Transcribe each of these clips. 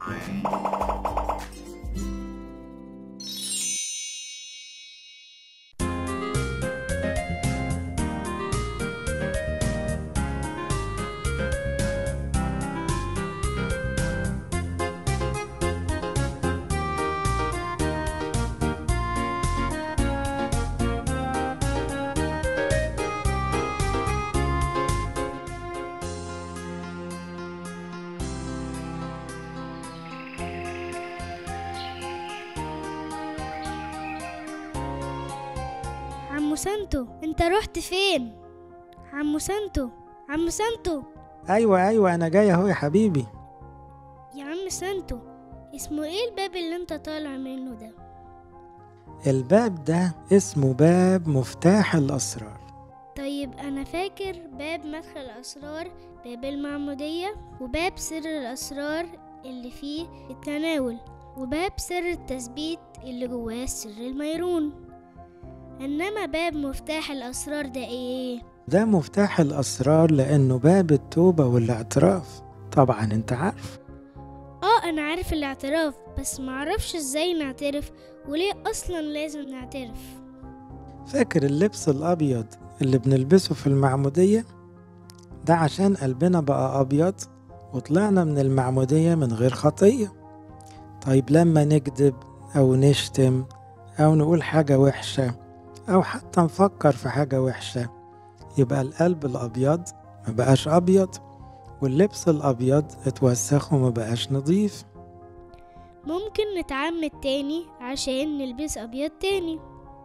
عمو سانتو انت رحت فين عمو سانتو عمو سانتو ايوه ايوه انا جاي اهو يا حبيبي يا عم سانتو اسمه ايه الباب اللي انت طالع منه ده الباب ده اسمه باب مفتاح الاسرار طيب انا فاكر باب مدخل الاسرار باب المعمودية وباب سر الاسرار اللي فيه التناول وباب سر التثبيت اللي جواه سر الميرون انما باب مفتاح الاسرار ده ايه ده مفتاح الاسرار لانه باب التوبه والاعتراف طبعا انت عارف اه انا عارف الاعتراف بس معرفش ازاي نعترف وليه اصلا لازم نعترف فاكر اللبس الابيض اللي بنلبسه في المعموديه ده عشان قلبنا بقى ابيض وطلعنا من المعموديه من غير خطيه طيب لما نكذب او نشتم او نقول حاجه وحشه او حتى نفكر في حاجه وحشه يبقى القلب الابيض ما بقاش ابيض واللبس الابيض اتوسخ وما بقاش نضيف ممكن نتعمد تاني عشان نلبس ابيض تاني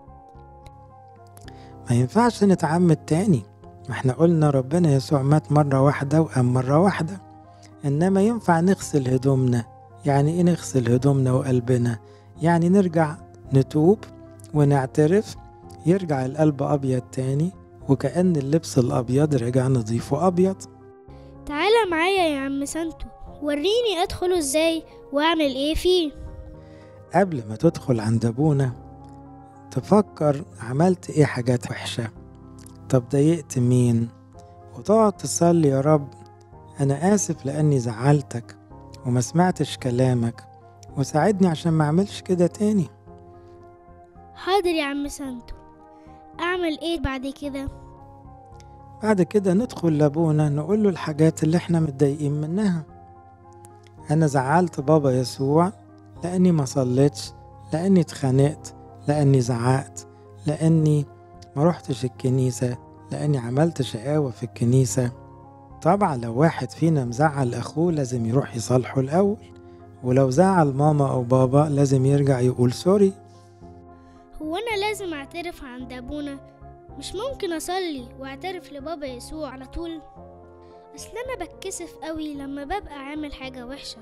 ما ينفعش نتعمد تاني ما احنا قلنا ربنا يسوع مات مرة واحدة وقام مرة واحدة إنما ينفع نغسل هدومنا يعني إيه نغسل هدومنا وقلبنا يعني نرجع نتوب ونعترف يرجع القلب أبيض تاني وكأن اللبس الأبيض رجع نضيف وأبيض تعالى معايا يا عم سانتو وريني ادخله ازاي واعمل ايه فيه قبل ما تدخل عند أبونا تفكر عملت إيه حاجات وحشة طب ضايقت مين وتقعد تصلي يا رب أنا آسف لأني زعلتك وما سمعتش كلامك وساعدني عشان ما أعملش كده تاني حاضر يا عم سانتو اعمل ايه بعد كده بعد كده ندخل لأبونا نقول له الحاجات اللي احنا متضايقين منها أنا زعلت بابا يسوع لأني ما صليتش لأني اتخانقت لأني زعقت لأني ما روحتش الكنيسة لأني عملت شقاوة في الكنيسة طبعا لو واحد فينا مزعل أخوه لازم يروح يصالحه الأول ولو زعل ماما أو بابا لازم يرجع يقول سوري هو انا لازم اعترف عند ابونا مش ممكن اصلي واعترف لبابا يسوع على طول اصل انا بتكسف قوي لما ببقى عامل حاجة وحشة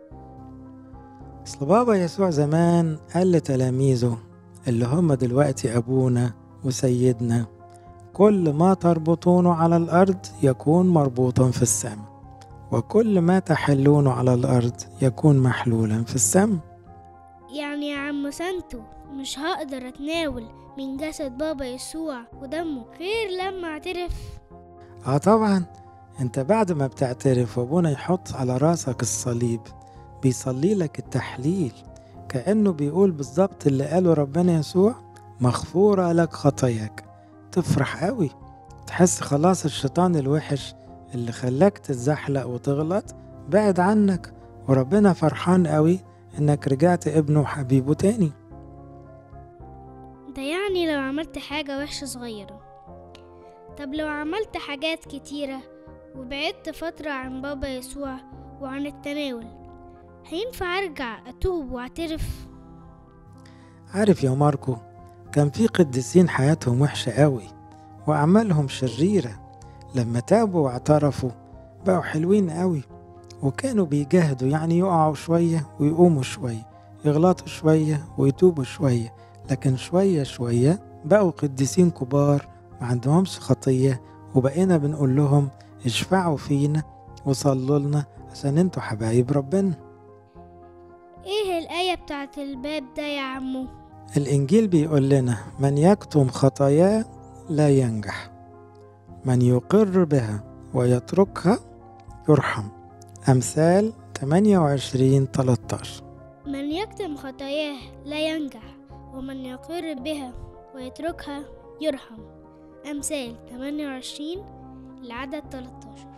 أصل بابا يسوع زمان قال لتلاميذه اللي هم دلوقتي أبونا وسيدنا كل ما تربطونه على الأرض يكون مربوطا في السماء وكل ما تحلونه على الأرض يكون محلولا في السماء يعني يا عم سانتو مش هقدر اتناول من جسد بابا يسوع ودمه غير لما اعترف اه طبعا انت بعد ما بتعترف وابونا يحط على راسك الصليب بيصلي لك التحليل كأنه بيقول بالظبط اللي قاله ربنا يسوع مغفورة لك خطاياك تفرح قوي تحس خلاص الشيطان الوحش اللي خلاك تتزحلق وتغلط بعد عنك وربنا فرحان قوي انك رجعت ابنه وحبيبه تاني ده يعني لو عملت حاجة وحشة صغيرة طب لو عملت حاجات كتيرة وبعدت فترة عن بابا يسوع وعن التناول هينفع ارجع اتوب واعترف عارف يا ماركو كان في قديسين حياتهم وحشة قوي وأعمالهم شريرة لما تابوا واعترفوا بقوا حلوين قوي وكانوا بيجاهدوا يعني يقعوا شوية ويقوموا شوية يغلطوا شوية ويتوبوا شوية لكن شوية شوية بقوا قديسين كبار ما عندهمش خطية وبقينا بنقول لهم اشفعوا فينا وصلوا لنا عشان انتوا حبايب ربنا ايه الآية بتاعت الباب ده يا عمو الإنجيل بيقول لنا من يكتم خطاياه لا ينجح من يقر بها ويتركها يرحم أمثال 28 13 من يكتم خطاياه لا ينجح ومن يقر بها ويتركها يرحم أمثال 28 العدد 13